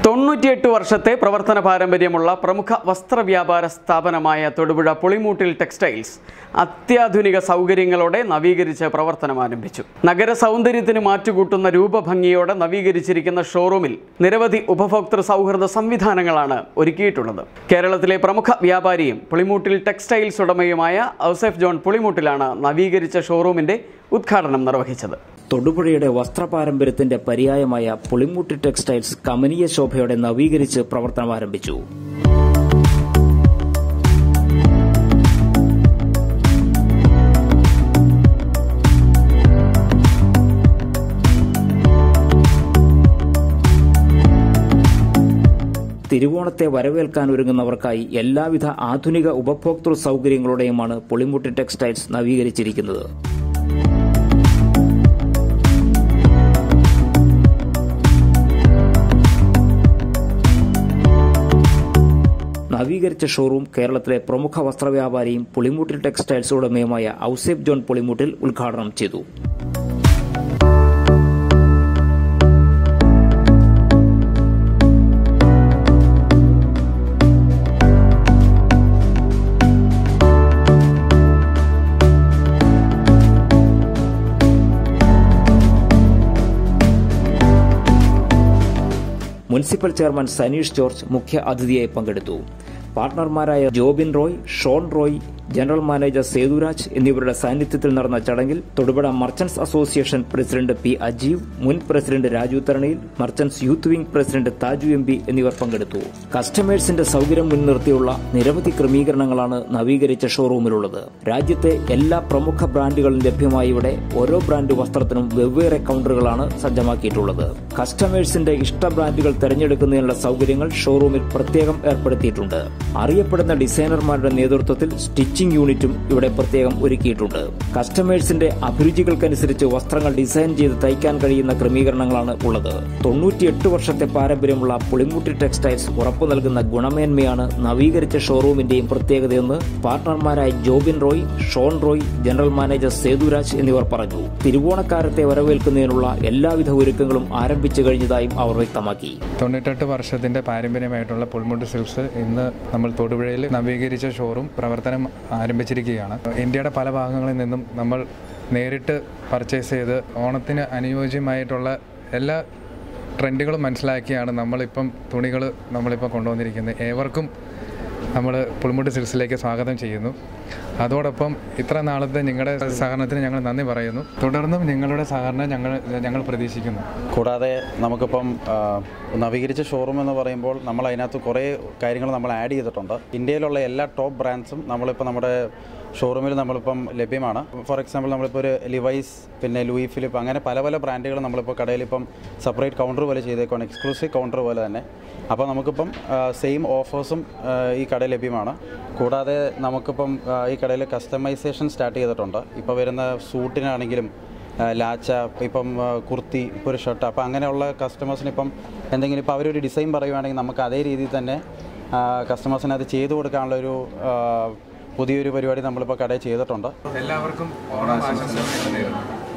തൊണ്ണൂറ്റിയെട്ട് വർഷത്തെ പ്രവർത്തന പാരമ്പര്യമുള്ള പ്രമുഖ വസ്ത്രവ്യാപാര സ്ഥാപനമായ തൊടുപുഴ പുളിമൂട്ടിൽ ടെക്സ്റ്റൈൽസ് അത്യാധുനിക സൗകര്യങ്ങളോടെ നവീകരിച്ച് പ്രവർത്തനം ആരംഭിച്ചു നഗര സൗന്ദര്യത്തിന് മാറ്റുകൂട്ടുന്ന രൂപഭംഗിയോടെ നവീകരിച്ചിരിക്കുന്ന ഷോറൂമിൽ നിരവധി ഉപഭോക്തൃ സൗഹൃദ സംവിധാനങ്ങളാണ് ഒരുക്കിയിട്ടുള്ളത് കേരളത്തിലെ പ്രമുഖ വ്യാപാരിയും പുളിമൂട്ടിൽ ടെക്സ്റ്റൈൽസ് ഉടമയുമായ ഔസഫ് ജോൺ പുളിമൂട്ടിലാണ് നവീകരിച്ച ഷോറൂമിന്റെ ഉദ്ഘാടനം നിർവഹിച്ചത് തൊടുപുഴയുടെ വസ്ത്രപാരമ്പര്യത്തിന്റെ പര്യായമായ പുളിമൂട്ടി ടെക്സ്റ്റൈൽസ് കമനീയ ശോഭയോടെ നവീകരിച്ച് പ്രവർത്തനം ആരംഭിച്ചു തിരുവോണത്തെ വരവേൽക്കാൻ ഒരുങ്ങുന്നവർക്കായി എല്ലാവിധ ആധുനിക ഉപഭോക്തൃ സൗകര്യങ്ങളുടെയുമാണ് പുളിമുട്ടി ടെക്സ്റ്റൈൽസ് നവീകരിച്ചിരിക്കുന്നത് നവീകരിച്ച ഷോറൂം കേരളത്തിലെ പ്രമുഖ വസ്ത്രവ്യാപാരിയും പുളിമൂട്ടിൽ ടെക്സ്റ്റൈൽസ് ഉടമയുമായ ഔസേഫ് ജോൺ പുളിമൂട്ടിൽ ഉദ്ഘാടനം ചെയ്തു മുനിസിപ്പൽ ചെയർമാൻ സനീഷ് ജോർജ് മുഖ്യ അതിഥിയായി പങ്കെടുത്തു പാർട്ണർമാരായ Jobin Roy Shawn Roy general manager Sethuraj എന്നിവരുടെ സാന്നിധ്യത്തിൽ നടന്ന ചടങ്ങിൽ Thodupuzha merchants association president P Ajeev മുൻ president Raju Tharanayil merchants youth wing president Thaju M P എന്നിവർ പങ്കെടുത്തു കസ്റ്റമേഴ്സിന്റെ സൗകര്യം മുൻനിർത്തിയുള്ള നിരവധി ക്രമീകരണങ്ങളാണ് നവീകരിച്ച ഷോറൂമിലുള്ളത് രാജ്യത്തെ എല്ലാ പ്രമുഖ ബ്രാൻഡുകളും ലഭ്യമായ ഇവിടെ ഓരോ ബ്രാൻഡ് വസ്ത്രത്തിനും വെവ്വേറെ കൗണ്ടറുകളാണ് സജ്ജമാക്കിയിട്ടുള്ളത് കസ്റ്റമേഴ്സിന്റെ ഇഷ്ട ബ്രാൻഡുകൾ തെരഞ്ഞെടുക്കുന്നതിനുള്ള സൗകര്യങ്ങൾ ഷോറൂമിൽ പ്രത്യേകം ഏർപ്പെടുത്തിയിട്ടുണ്ട് അറിയപ്പെടുന്ന ഡിസൈനർമാരുടെ നേതൃത്വത്തിൽ സ്റ്റിച്ചിംഗ് യൂണിറ്റും ഇവിടെ പ്രത്യേകം ഒരുക്കിയിട്ടുണ്ട് കസ്റ്റമേഴ്സിന്റെ അഭിരുചികൾക്കനുസരിച്ച് വസ്ത്രങ്ങൾ ഡിസൈൻ ചെയ്ത് തയ്ക്കാൻ കഴിയുന്ന ക്രമീകരണങ്ങളാണ് ഉള്ളത് തൊണ്ണൂറ്റിയെട്ട് വർഷത്തെ പാരമ്പര്യമുള്ള പുളിമുട്ടി ടെക്സ്റ്റൈൽസ് ഉറപ്പു നൽകുന്ന ഗുണമേന്മയാണ് നവീകരിച്ച ഷോറൂമിന്റെയും പ്രത്യേകതയെന്ന് പാർട്ണർമാരായ Jobin Roy Shawn Roy general manager Sethuraj എന്നിവർ പറഞ്ഞു തിരുവോണക്കാരത്തെ വരവേൽക്കുന്നതിനുള്ള എല്ലാവിധ ഒരുക്കങ്ങളും ആരംഭിച്ചു കഴിഞ്ഞതായും അവർ വ്യക്തമാക്കി തൊണ്ണൂറ്റെട്ട് വർഷത്തിൻ്റെ പാരമ്പര്യമായിട്ടുള്ള പുൽമുട്ട് സിൽക്സ് ഇന്ന് നമ്മൾ തൊടുപുഴയിൽ നവീകരിച്ച ഷോറൂം പ്രവർത്തനം ആരംഭിച്ചിരിക്കുകയാണ് ഇന്ത്യയുടെ പല ഭാഗങ്ങളിൽ നിന്നും നമ്മൾ നേരിട്ട് പർച്ചേസ് ചെയ്ത് ഓണത്തിന് അനുയോജ്യമായിട്ടുള്ള എല്ലാ ട്രെൻഡുകളും മനസ്സിലാക്കിയാണ് നമ്മളിപ്പം തുണികൾ നമ്മളിപ്പോൾ കൊണ്ടുവന്നിരിക്കുന്നത് ഏവർക്കും നമ്മൾ പുളിമുട്ട് സിൽസിലേക്ക് സ്വാഗതം ചെയ്യുന്നു അതോടൊപ്പം ഇത്ര നാളത്തെ നിങ്ങളുടെ സഹകരണത്തിന് ഞങ്ങൾ നന്ദി പറയുന്നു തുടർന്നും നിങ്ങളുടെ സഹകരണം ഞങ്ങൾ ഞങ്ങൾ പ്രതീക്ഷിക്കുന്നു കൂടാതെ നമുക്കിപ്പം ആ, നവീകരിച്ച ഷോറൂം എന്ന് പറയുമ്പോൾ നമ്മൾ അതിനകത്ത് കുറേ കാര്യങ്ങൾ നമ്മൾ ആഡ് ചെയ്തിട്ടുണ്ട് ഇന്ത്യയിലുള്ള എല്ലാ ടോപ്പ് ബ്രാൻഡ്സും നമ്മളിപ്പോൾ നമ്മുടെ ഷോറൂമിൽ നമ്മളിപ്പം ലഭ്യമാണ് ഫോർ എക്സാമ്പിൾ നമ്മളിപ്പോൾ ഒരു ലിവൈസ് പിന്നെ ലൂയി ഫിലിപ്പ് അങ്ങനെ പല പല ബ്രാൻഡുകൾ നമ്മളിപ്പോൾ കടയിൽ ഇപ്പം സെപ്പറേറ്റ് കൗണ്ടർ പോലെ ചെയ്തേക്കാണ് എക്സ്ക്ലൂസീവ് കൗണ്ടർ പോലെ തന്നെ അപ്പോൾ നമുക്കിപ്പം സെയിം ഓഫേഴ്സും ഈ കടയിൽ ലഭ്യമാണ് കൂടാതെ നമുക്കിപ്പം ആ, ഈ കടയിൽ കസ്റ്റമൈസേഷൻ സ്റ്റാർട്ട് ചെയ്തിട്ടുണ്ട് ഇപ്പോൾ വരുന്ന സൂട്ടിനാണെങ്കിലും ആ, ലാച്ച ഇപ്പം ആ, കുർത്തി ഇപ്പോൾ ഒരു ഷർട്ട് അപ്പോൾ അങ്ങനെയുള്ള കസ്റ്റമേഴ്സിന് ഇപ്പം എന്തെങ്കിലും ഇപ്പോൾ അവരൊരു ഡിസൈൻ പറയുവാണെങ്കിൽ നമുക്ക് അതേ രീതിയിൽ തന്നെ കസ്റ്റമേഴ്സിന് അത് ചെയ്തു കൊടുക്കാനുള്ള ഒരു ആ, പുതിയൊരു പരിപാടി നമ്മളിപ്പോൾ കടയിൽ ചെയ്തിട്ടുണ്ട് എല്ലാവർക്കും ഓണം ആശംസകൾ നേരുന്നു